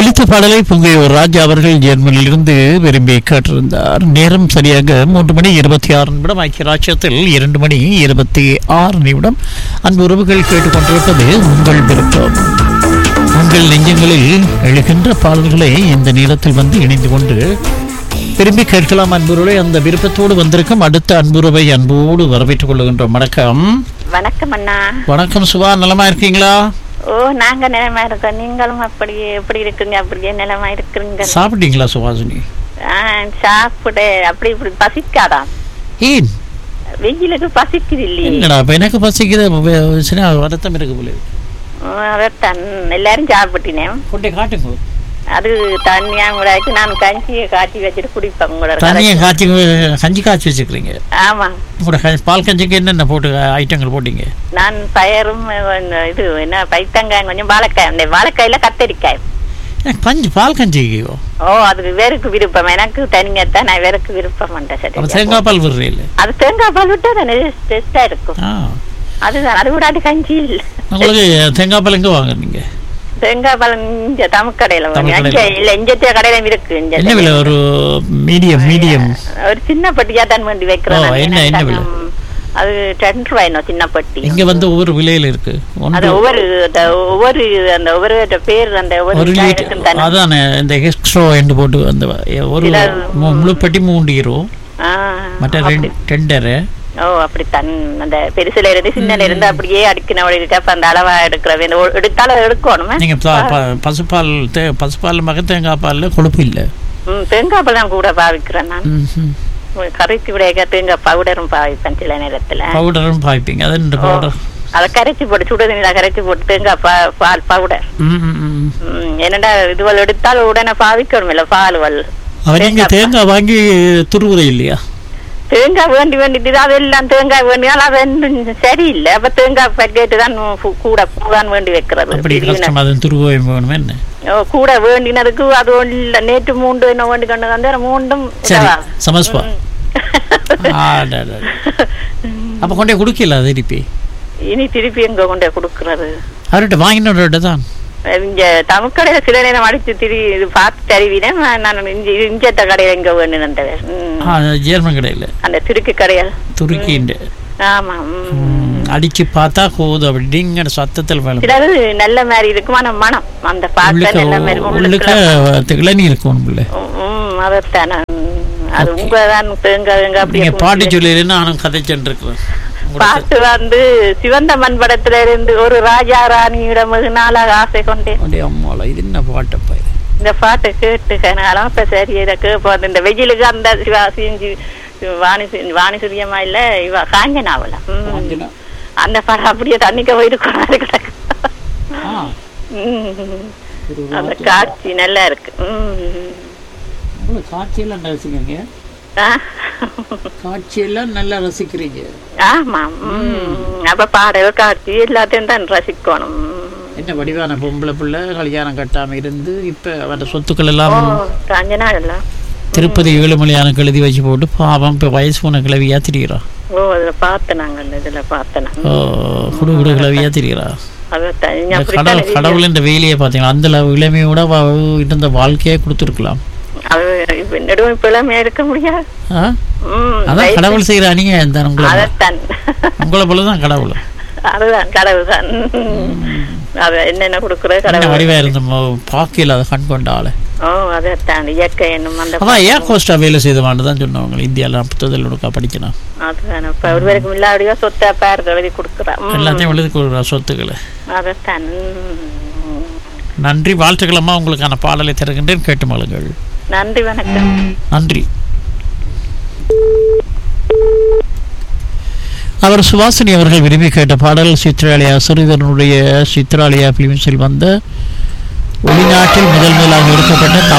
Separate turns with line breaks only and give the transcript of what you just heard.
ஒலித்த பாடலை புங்கையூர் ராஜா அவர்கள் ஜெர்மனியிலிருந்து விரும்பி கேட்டிருந்தார் நேரம் சரியாக மூன்று மணி இருபத்தி ஆறு நிமிடம் ஐக்கிய ராஜ்யத்தில் இரண்டு மணி இருபத்தி ஆறு நிமிடம் அன்பு உறவுகள் கேட்டுக்கொண்டிருப்பது உங்கள் விருப்பம் உங்கள் நெஞ்சங்களில் எழுகின்ற பாடல்களை இந்த நேரத்தில் வந்து இணைந்து கொண்டு விரும்பி கேட்கலாம் அன்புறவை அந்த விருப்பத்தோடு வந்திருக்கும் அடுத்த அன்புறவை அன்போடு வரவேற்றுக் கொள்ளுகின்றோம் வணக்கம்
வணக்கம் அண்ணா
வணக்கம் சுபா நலமா இருக்கீங்களா
ஓ நாங்க நிலமா இருக்கோம் நீங்களும் அப்படியே எப்படி இருக்குங்க அப்படியே நிலமா இருக்கிறீங்க
சாப்பிட்டீங்களா சுபாசினி
ஆ, சாப்பிட அப்படி இப்படி பசிக்காதான்
ஏன்
வெயிலுக்கு பசிக்குது இல்லையே
என்னடா இப்ப எனக்கு பசிக்குது வ- சின்ன வருத்தம் இருக்கு போல இருக்கு.
ம், அதைத்தான் எல்லாரும் சாப்பிட்டினேன்
கொண்டே காட்டுங்க
அது தண்ணியா கூடாது நான் கஞ்சியை காய்ச்சி வச்சுட்டு குடிப்பேன் உங்களோட
தண்ணியை
கரைச்சி.
காய்ச்சி கஞ்சி காய்ச்சி வச்சுக்கிறீங்க
ஆமா
உங்களோட க- பால் கஞ்சிக்கு என்னென்ன போட்டு ஐட்டங்கள் போட்டீங்க
நான் பயரும் இந்த இது என்ன பைத்தங்காய் கொஞ்சம் வாழைக்காய் அந்த வாழைக்காயில கத்தரிக்காய்
எனக்கு பஞ்சு பால் கஞ்சிக்கோ
ஓ அது வேருக்கு விருப்பம் எனக்கு தனிங்கத்தான் நான் வேருக்கு விருப்பம்
அப்போ
சரி
தேங்காய் பால் விடுறீல்ல
அது தேங்காய் பால் விட்டா தானே டேஸ்டா இருக்கும்
ஆ
அதுதான் அது விடாது கஞ்சி இல்ல
உங்களுக்கு தேங்காய் பால் எங்கே வாங்குறீங்க
தேங்காய் பால் இங்க தமிழ்கடையில
தமிழ்
அங்க
கடையில.
இல்ல இஞ்சத்திய கடையில இருக்கு இங்க
என்ன விலை ஒரு மீடியம் மீடியம்
ஒரு சின்ன பெட்டியா தான் வேண்டி வைக்கிறேன்
ஓ,
நான்.
என்ன- என்ன விலை?
ம், அது ரெண்டு ரூபாய் சின்ன பெட்டி
இங்க வந்து ஒவ்வொரு விலையில இருக்கு
அது
ஒன்று
ஒவ்வொரு அந்த ஒவ்வொரு அந்த ஒவ்வொரு பேர் அந்த ஒவ்வொரு
ஒரு
இதா
லிட்டர்
இருக்கும் தானே.
அதானே இந்த எக்ஸ்ட்ரா என்று போட்டு அந்த ஒரு
சில-
மு- முழு பெட்டி மூன்று ஹீரோ
ஆ,
மற்ற
அப்படி.
ரெண்டு டெண்டரு
ஓ அப்படித்தான் அந்த பெருசுல இருந்து சின்னல இருந்து அப்படியே அடிக்கினவழி இருக்கு அப்ப அந்த அளவா எடுக்கிறவ இந்த ஒ- எடுத்தாலும் எடுக்கணுமே
நீங்க ப- ப- பசுப்பால் தே- பசுப்பால் மக தேங்காய் பால்ல கொழுப்பு இல்ல
ம், தேங்காய் பால் தான் கூட பாவிக்கிறேன் நான்
ம்ஹும்.
கரைச்சி விடையாக தேங்காய் பவுடரும் பாவிப்பேன் சில நேரத்துல
பவுடரும் பாய்ப்பீங்க அது ரெண்டு பவுடர்
அதை கரைச்சி போட்டு சுடு தண்ணியில கரைச்சி போட்டு தேங்காய் பா- பால் பவுடர்
ம், ம், ம்.
ம், என்னடா இதுவள் எடுத்தால் உடனே பாவிக்கணும் இல்ல பால் வல்
அவ நீங்க தேங்காய் வாங்கி துருவுற இல்லையா
தேங்காய் வேண்டி வேண்டிட்டு அதெல்லாம் தேங்காய் வேண்டினால் அது இன்னும் சரியில்லை அப்ப தேங்காய் பக்கெட்டு தான் கு- கூட பூதான் வேண்டி வைக்கிறது
அப்படி
திடீர்னு.
கஷ்டம் அது துருவ வேணுமே என்ன
ஓ, கூட வேண்டினதுக்கு அது இல்ல நேற்று மூன்று என்ன வேண்டி கொண்டு வந்து மூண்டும்
சரி
உதவா.
சமஸ்பா
ம்.
அப்ப கொண்டே குடுக்கல அது திருப்பி
இனி திருப்பி எங்க கொண்டு போய் கொடுக்கறது
அவர்கிட்ட வாங்கினவர்கிட்ட தான்
இங்க தமிழ்கடையில சில நேரம் அடிச்சு திரி இது பார்த்து தருவினேன் நான் இங்க இஞ்சத்த கடையில எங்க வேணும்
ஆ, ஜெர்மன் கடையில்
அந்த திருக்கு கடையில்
துருக்கிண்டு
ஆமா ம்.
ம், அடிச்சு பார்த்தா போகுது அப்படிங்கிற சத்தத்தில் வேலை
சிலது நல்ல மாதிரி இருக்கும் ஆனா மனம் அந்த பார்த்த
உள்ளுக்க
நல்ல மாதிரி
உள்ளுக்க
உள்ளுக்குள்ள-
இளநீ இருக்கும் உள்ள
ம், ம், அதைத்தான் நான், அது உங்கதான் தேங்காய் தேங்காய் அப்படியே
நீங்க பாட்டு சொல்லி நானும் கதைச்சுட்டு இருக்கிறேன்
பாட்டு வந்து சிவந்த மண் படத்துல இருந்து ஒரு ராஜா ராணியிடம் வெகு நாளாக ஆசை கொண்டேன்
அப்படியே அம்மாவில் இது என்ன பாட்டப்பா இது
இந்த பாட்டை கேட்டு கனாலும் இப்ப சரி இதை கேட்போம் இந்த வெயிலுக்கு அந்த சிவா செஞ்சு வாணி செஞ்சு- வாணி சுரியமா இல்ல இவ காஞ்சனாவல ம்.
காஞ்சனா.
அந்த படம் அப்படியே தண்ணிக்க போயிருக்கு கிடக்கு
ஆ,
ம்.
ஒரு
அந்த
வார்த்தை.
காட்சி நல்லா இருக்கு ம்.
உங்களுக்கு காட்சியெல்லாம் ரசிக்கிறீங்க
ஆ.
காட்சியெல்லாம் நல்லா ரசிக்கிறீங்க
ஆமா ம். அப்ப பாடல் காட்சி எல்லாத்தையும் தான் ரசிக்கணும்
என்ன வடிவான பொம்பளை பிள்ளை கல்யாணம் கட்டாம இருந்து இப்ப அவன் சொத்துக்கள் எல்லாம்
ஓ காஞ்சனா இல்ல
திருப்பதி ஏழுமலையானுக்கு எழுதி வச்சு போட்டு பாவம் இப்ப வயசு போன கிளவியா திரிகிறான்
ஓ அதுல பார்த்தேன் நாங்க அந்த இதுல பார்த்தேன் நான்.
ஓ குடு குடு கிளவியா திரிகிறா
அதைத்தான் நீங்க
இந்த
அப்படித்தானே
கடவுள்
வீடியோ-
கடவுள் இந்த வேலையை பார்த்தீங்களா அந்த அளவு இளமையோட அவ இருந்த வாழ்க்கையே கொடுத்துருக்கலாம்
அது இப்ப நெடுமை பிளமையா இருக்க முடியாது
ஆ?
ம்,
அதான்
வயசு-
கடவுள் செய்யற அணிங்க இந்த உங்களை
அதைத்தான்
உங்களை போலதான் கடவுள்
அதுதான் கடவுள் தான் அது என்னென்ன கொடுக்குற
என்ன
கடவுள்
வடிவா இருந்த பாக்கியில் அதை கண் கொண்ட ஆளு
ஓ அதைத்தான் இயற்கை என்னும் அந்த
அதான் ஏர் கோஸ்டா வேலை செய்தவான்னு தான் சொன்னவங்க இந்தியாவில் புத்தகத்தில் உனக்கா படிக்கணும்
அதுதான் இப்ப ஒருவருக்கு இல்லாடியோ சொத்தை பேர் எழுதி கொடுக்குறான் ம்,
எல்லாத்தையும் எழுதி கொடுக்குற சொத்துக்களை
அதைத்தான் ம்.
நன்றி வாழ்த்துக்களம்மா உங்களுக்கான பாடலை தருகின்றேன் கேட்டு மழுங்கள்
நன்றி வணக்கம்
நன்றி அவர் சுவாசினி அவர்கள் விரும்பி கேட்ட பாடல் சித்ராலயா சிறுவனுடைய சித்ராலயா பிலிம்ஸில் வந்த வெளிநாட்டில் முதல் முதலாக எடுக்கப்பட்ட தமிழ்